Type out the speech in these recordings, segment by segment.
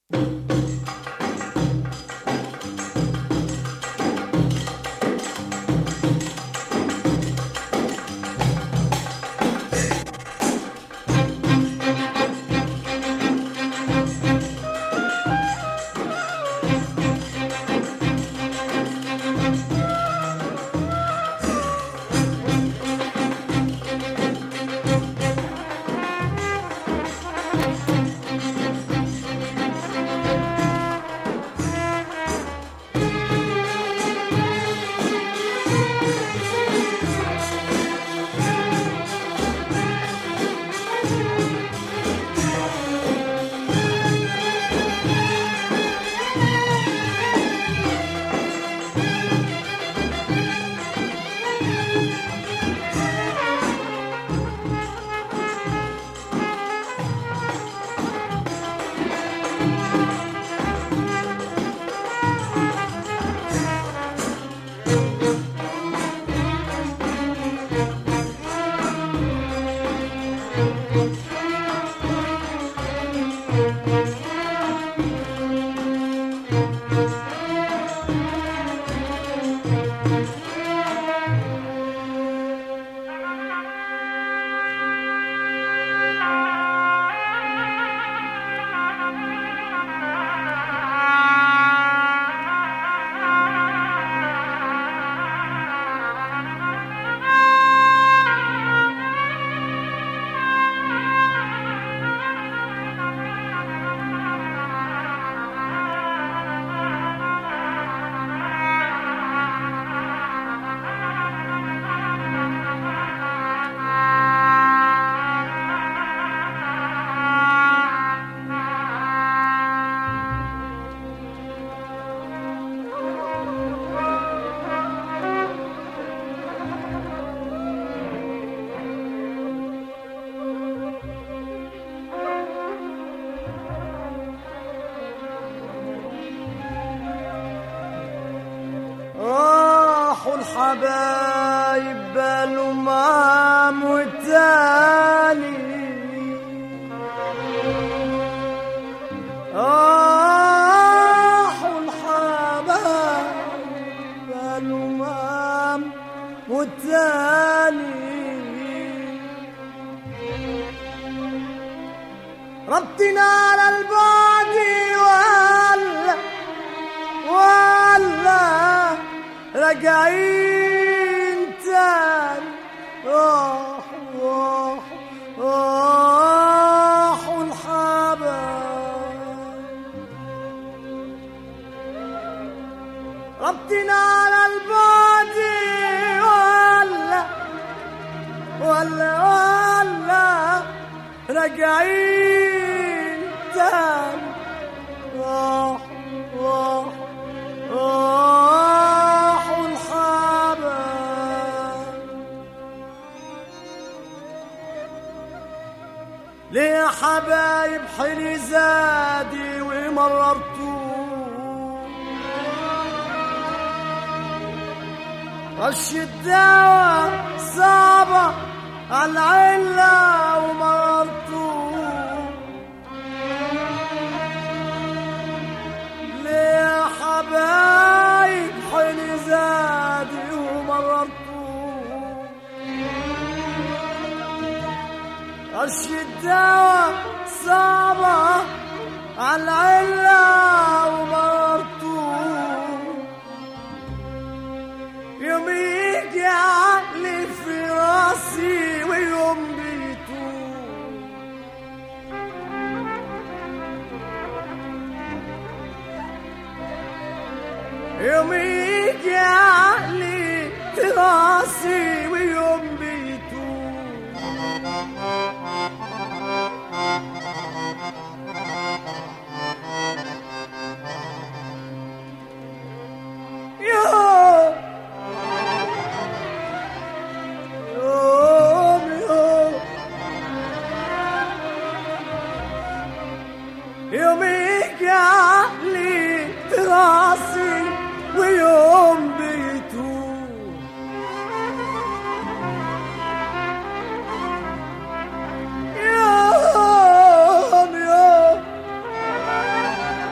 راحوا الحبايب بالوا مام والتاني راحوا الحبايب بالوا مام والتاني ربطنا على البعد ولا ولا راجعين تاني راحوا راحوا راحوا الحبايب ربطنا على البعد ولا ولا ولا راجعين تاني راح راح راحوا الحبايب ليه يا حبايب حلي زادي ومررتوه رش الدواء صعبة على العلة ومررتوه ليه يا حبايب حلي زادي ومررتوه رش الدواء صعبة على العلة ومررتوه يوم يجي عقلي في راسي ويوم بيتوه يوم يجي عقلي في راسي ويوم بيتوه يوم يوم يوم يوم يجي عقلي في راسي ويوم بيتوه يوم يوم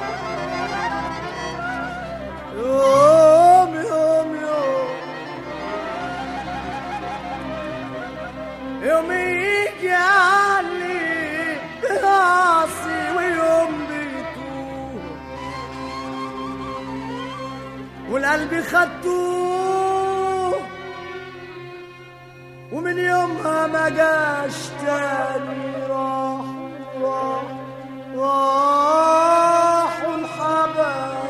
والقلب خدتوه ومن يومها ما جاش تاني راح راح راحوا الحبايب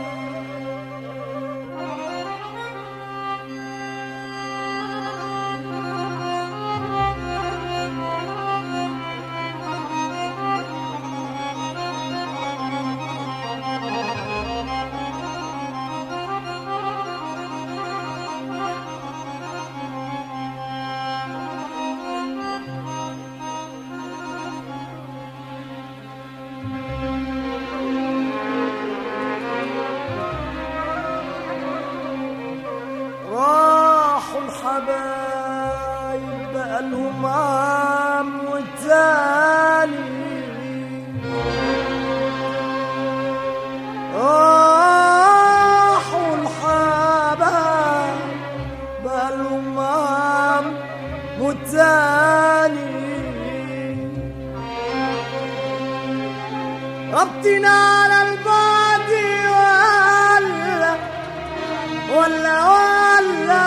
راحوا الحبايب بقالهم عام والتاني راحوا الحبايب بقالهم عام والتاني ربطنا على البعد ولا ولا ولا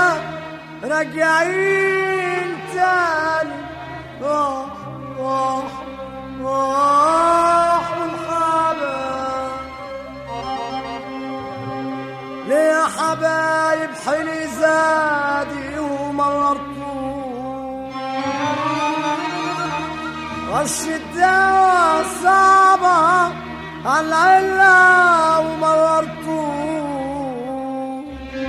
راجعين تاني راح راح راح الحبايب ليه يا حبايب حلي زادي ومررتوه رش الدواء صعبة على العلة ومررتوه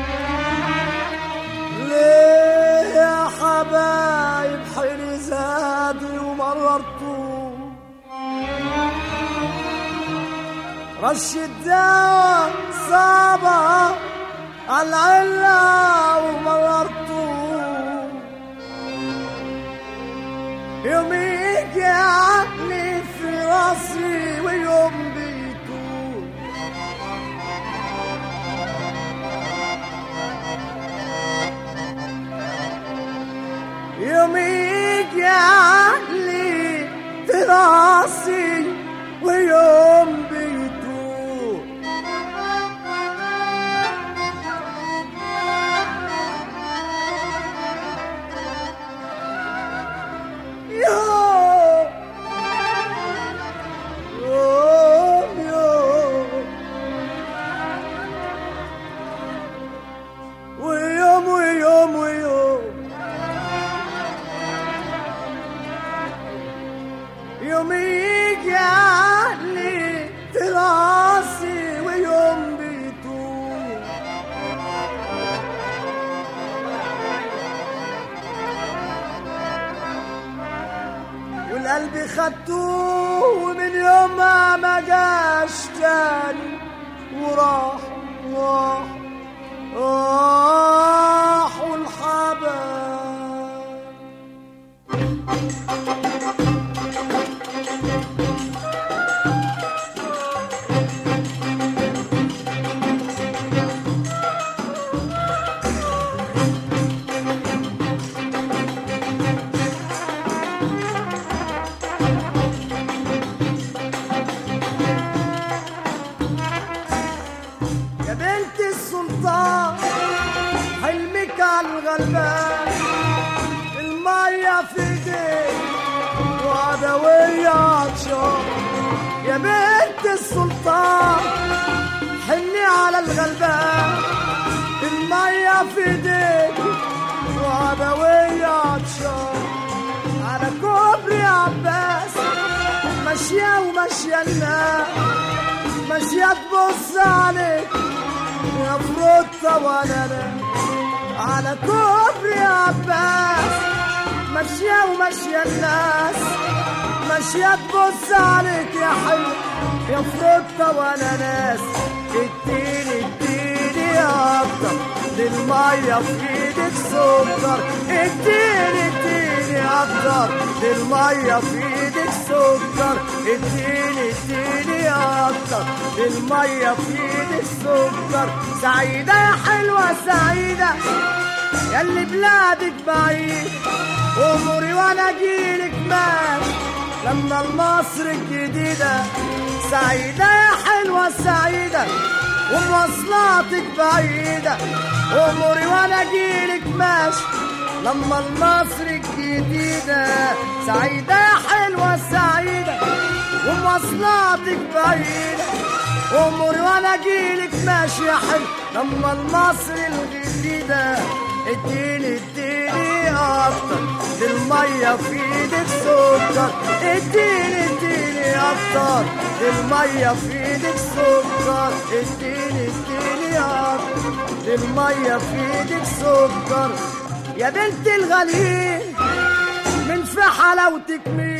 ليه يا حبايب حلي زادي ومررتوه رش الدواء صعبة على العلة ومررتوه يوم يجي عقلي في راسي ويوم بيتوه يوم يجي عقلي في راسي ويوم بيتوه يوم يوم يوم ويوم ويوم ويوم يوم يجي عقلي تراسي ويوم بيتوه والقلب خدتوه ومن يومها ما جاش تاني وراح راح راحوا الحبايب يا بنت السلطان حلمك على الغلبان المية في ايديك وعدوية عطشان يا بنت السلطان حني على الغلبان المية في ايديك وعدوية عطشان على كوبري عباس ماشية وماشية الناس ماشية تبص عليك يا فروتة وانا أنا على كوبري عباس ماشية وماشية الناس ماشية تبص عليك يا حلو يا فروتة وانا ناس اديني اديني اكتر للمية في ايدك سكر اديني اديني اكتر للمية في ايدك سكر اديني اديني اكتر للمية في ايدك سكر سعيدة يا حلوة سعيدة ياللي بلادك بعيد اموري وانا اجيلك مال لما المصر الجديدة سعيدة يا حلوة سعيدة ومواصلاتك بعيدة أموري وأنا أجيلك ماشي لما المصر الجديدة سعيدة يا حلوة سعيدة ومواصلاتك بعيدة أموري وأنا أجيلك ماشي يا حلو لما المصر الجديدة اديني اديني أكتر دي المية في ايدك سكر اديني اديني أكتر دي المية في ايدك سكر اديني اديني أكتر دي المية في ايدك سكر يا بنت الغاليين من في حلاوتك مين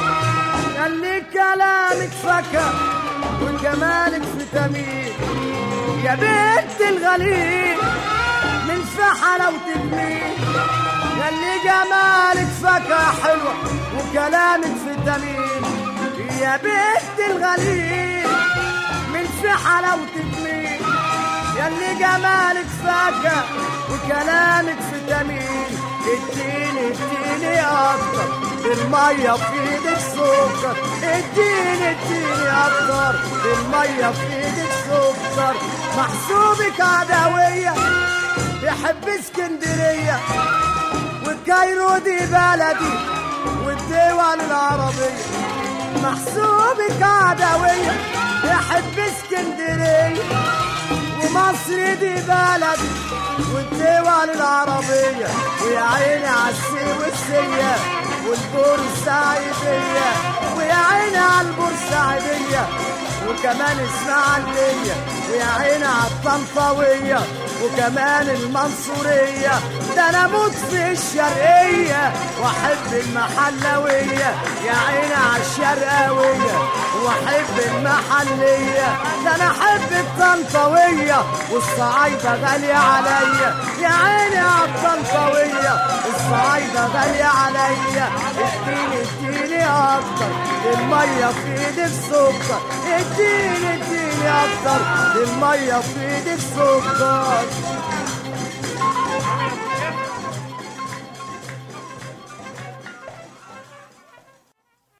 اللي كلامك فكر وجمالك فيتامين يا بنت الغاليين من في حلاوتك مين اللي جمالك فكرة حلوة وكلامك فيتامين يا بنت الغاليين من في حلاوتك مين ياللي جمالك فاكهة وكلامك فيتامين اديني اديني اكتر المية في ايدك سكر اديني اديني اكتر المية في ايدك سكر محسوبك عدوية يحب اسكندرية والكايرو دي بلدي والدول العربية محسوبك عدوية يحب اسكندرية ومصر دي بلدي والدول العربية ويا عيني عالسويسية والبورسعيدية ويا عيني عالبورسعيدية وكمان اسماعيلية ويا عيني عالطنطاوية وكمان المنصورية ده انا اموت في الشرقية واحب المحلوية يا عيني عالشرقاوية واحب المحلية ده انا احب الطنطاوية والصعايدة غالية عليا يا عيني عالطنطاوية الصعايدة غالية عليا اديني اديني اكتر المية في ايدك سكر اديني اديني اكتر المية في ايدك سكر